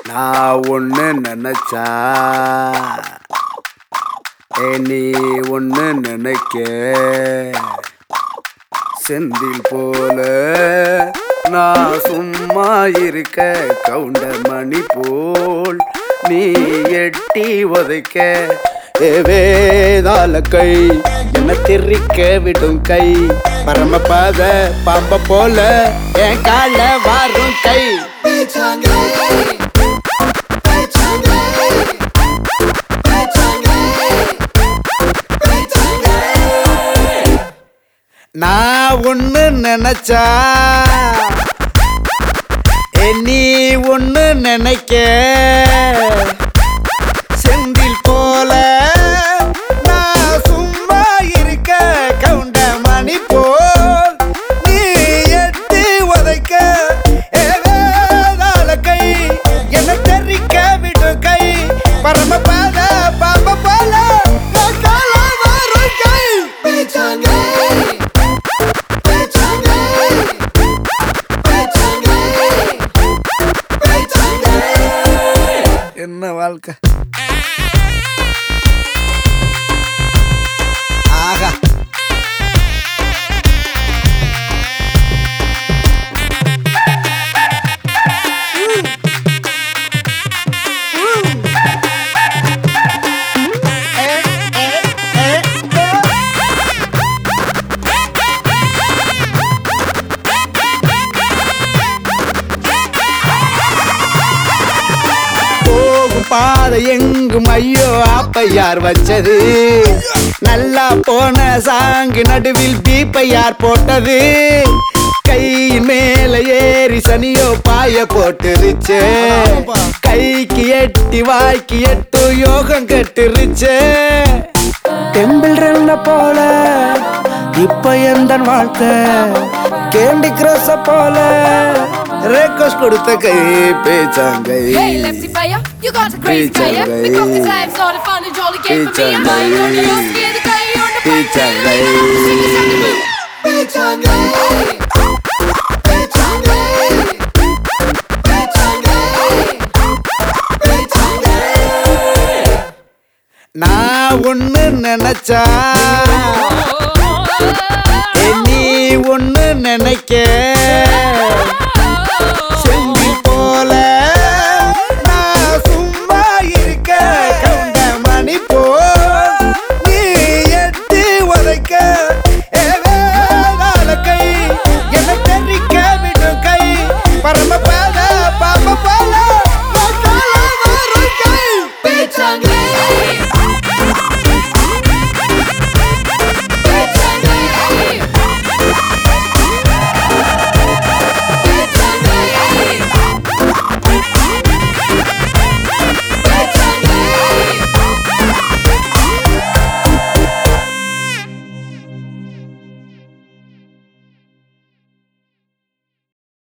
நான் ஒன்று நினைச்சா ஏ நீ ஒன்று நினைக்க செந்தில் போல நான் சும்மா இருக்க கவுண்டர் மணி போல் நீ எட்டி உதைக்க ஏ வேதாள கை என்ன திரிக்க விடும் கை பரமபாத பாம்ப போல என் கால வாரும் கை நான் ஒண்ணு நினைச்சா ஏ நீ ஒண்ணு நினைக்க செந்தில் போல நான் சும்மா இருக்க கவுண்ட மணி போல் நீ எட்டி உதைக்க ஏ வேதாள கை என்ன தெரிக்க விடு கை பரமபாத பாம்ப போல என் கால வாரும் கை என்ன வாழ்க்கை ஆகா போகும் பாதை எங்கும் ஐயோ ஆப்பையார் வச்சது நல்லா போன சாங்கு நடுவில் பீப்பையார் போட்டது கையின் மேல ஏறி சனியோ பாய போட்டுருச்சு கைக்கு எட்டி வாய்க்கு எட்டு யோகம் கட்டுருச்சு டெம்பிள் ரன்ன போல இப்ப எந்த வாழ்க்கை கேண்டி கிரஸ போல ரேக்கோஸ் கொடுத்த கை பேச்சாங்கை Hey, lefty player, you got a crazy Pizza player. guy. Because the time started fun and jolly game for me. Pizza I'm lying on guy. your scared the guy on the Pizza plane. guy. Sing it, sing it, move. நான் ஒண்ணு நினைச்சா ஏ நீ ஒண்ணு நினைக்க